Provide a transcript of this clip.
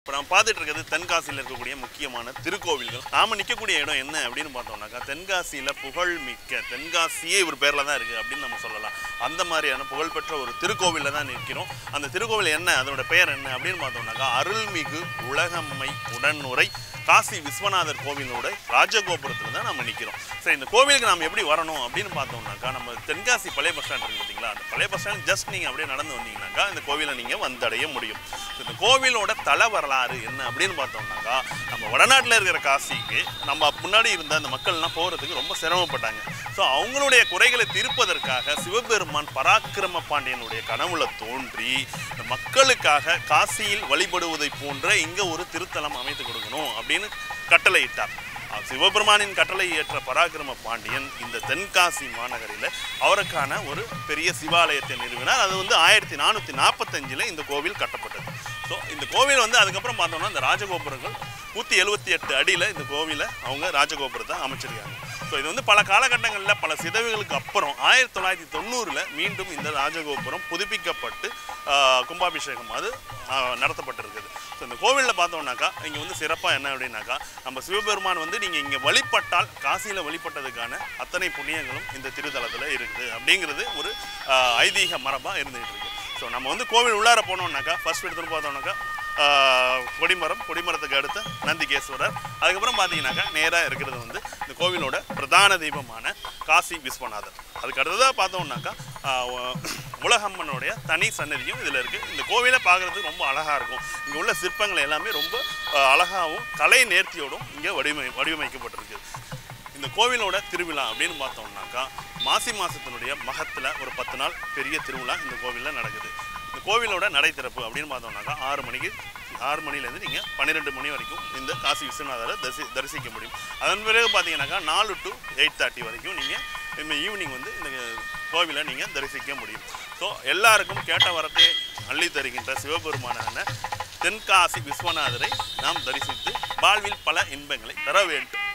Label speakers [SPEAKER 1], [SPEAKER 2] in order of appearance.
[SPEAKER 1] இப்போ நம்ம பார்த்துட்டு இருக்கிறது தென்காசியில் இருக்கக்கூடிய முக்கியமான திருக்கோவில்கள் நாம நிற்கக்கூடிய இடம் என்ன அப்படின்னு பார்த்தோம்னாக்கா தென்காசியில் புகழ்மிக்க தென்காசியே இவர் பேரில் தான் இருக்குது அப்படின்னு நம்ம சொல்லலாம் அந்த மாதிரியான புகழ்பெற்ற ஒரு திருக்கோவிலில் தான் நிற்கிறோம் அந்த திருக்கோவில் என்ன அதோட பெயர் என்ன அப்படின்னு பார்த்தோம்னாக்கா அருள்மிகு உலகம்மை உடனுரை காசி விஸ்வநாதர் கோவிலோட ராஜகோபுரத்தில் தான் நம்ம நிற்கிறோம் சரி இந்த கோவிலுக்கு நாம் எப்படி வரணும் அப்படின்னு பார்த்தோம்னாக்கா நம்ம தென்காசி பழைய பஸ் ஸ்டாண்ட் இருக்கு பார்த்தீங்களா அந்த பழைய பஸ் ஸ்டாண்ட் ஜஸ்ட் நீங்கள் அப்படியே நடந்து வந்தீங்கன்னாக்கா இந்த கோவிலை நீங்கள் வந்தடைய முடியும் So, இந்த கோவிலோட தல வரலாறு என்ன அப்படின்னு பார்த்தோம்னாக்கா நம்ம வடநாட்டில் இருக்கிற காசிக்கு நம்ம முன்னாடி இருந்த அந்த மக்கள்லாம் போகிறதுக்கு ரொம்ப சிரமப்பட்டாங்க ஸோ அவங்களுடைய குறைகளை தீர்ப்பதற்காக சிவபெருமான் பராக்கிரம பாண்டியனுடைய கனவுல தோன்றி இந்த மக்களுக்காக காசியில் வழிபடுவதை போன்ற இங்கே ஒரு திருத்தலம் அமைத்து கொடுக்கணும் அப்படின்னு கட்டளையிட்டார் அஹ் சிவபெருமானின் கட்டளை ஏற்ற பராக்கிரம பாண்டியன் இந்த தென்காசி மாநகரில் அவருக்கான ஒரு பெரிய சிவாலயத்தை நிறுவினார் அது வந்து ஆயிரத்தி நானூற்றி நாற்பத்தஞ்சில் இந்த கோவில் கட்டப்பட்டது ஸோ இந்த கோவில் வந்து அதுக்கப்புறம் பார்த்தோம்னா இந்த ராஜகோபுரங்கள் நூற்றி எழுபத்தி எட்டு அடியில் இந்த கோவிலை அவங்க ராஜகோபுரத்தை அமைச்சிருக்காங்க ஸோ இது வந்து பல காலகட்டங்களில் பல சிதைவுகளுக்கு அப்புறம் ஆயிரத்தி தொள்ளாயிரத்தி தொண்ணூறில் மீண்டும் இந்த ராஜகோபுரம் புதுப்பிக்கப்பட்டு ஆஹ், கும்பாபிஷேகம் அது ஆஹ், நடத்தப்பட்டிருக்குது ஸோ இந்த கோவிலில் பார்த்தோம்னாக்கா இங்கே வந்து சிறப்பாக என்ன அப்படின்னாக்கா நம்ம சிவபெருமான் வந்து நீங்கள் இங்கே வழிபட்டால் காசியில் வழிபட்டதுக்கான அத்தனை புண்ணியங்களும் இந்த திருத்தலத்தில் இருக்குது அப்படிங்கிறது ஒரு ஆஹ், ஐதீக மரபாக இருந்துகிட்டு இருக்கு ஸோ நம்ம வந்து கோவில் உள்ளார போனோம்னாக்கா ஃபர்ஸ்ட் எடுத்துன்னு பார்த்தோம்னாக்கா ஆஹ், கொடிமரம் கொடிமரத்துக்கு அடுத்து நந்திகேஸ்வரர் அதுக்கப்புறம் பார்த்தீங்கன்னாக்கா நேராக இருக்கிறது வந்து இந்த கோவிலோட பிரதான தெய்வமான காசி விஸ்வநாதர் அதுக்கு அடுத்ததாக பார்த்தோம்னாக்கா ஆஹ், உ- உலகம்மனுடைய தனி சன்னதியும் இதில் இருக்குது இந்த கோவிலை பார்க்குறதுக்கு ரொம்ப அழகாக இருக்கும் இங்கே உள்ள சிற்பங்கள் எல்லாமே ரொம்ப ஆஹ், அழகாகவும் கலை நேர்த்தியோடும் இங்கே வடிவமை வடிவமைக்கப்பட்டிருக்கு இந்த கோவிலோட திருவிழா அப்படின்னு பார்த்தோம்னாக்கா மாசி மாதத்தினுடைய மகத்தில் ஒரு பத்து நாள் பெரிய திருவிழா இந்த கோவிலில் நடக்குது இந்த கோவிலோட நடை திறப்பு அப்படின்னு பார்த்தோம்னாக்கா ஆறு மணிக்கு ஆறு மணிலேருந்து நீங்கள் பன்னிரெண்டு மணி வரைக்கும் இந்த காசி விஸ்வநாதரை தரிசி தரிசிக்க முடியும் அதன் பிறகு பார்த்தீங்கன்னாக்கா நாலு டு எயிட் தேர்ட்டி வரைக்கும் நீங்கள் இந்த ஈவினிங் வந்து இந்த கோவிலை நீங்கள் தரிசிக்க முடியும் ஸோ எல்லாருக்கும் கேட்ட வரத்தை அள்ளி தருகின்ற சிவபெருமானான தென்காசி விஸ்வநாதரை நாம் தரிசித்து வாழ்வில் பல இன்பங்களை பெற வேண்டும்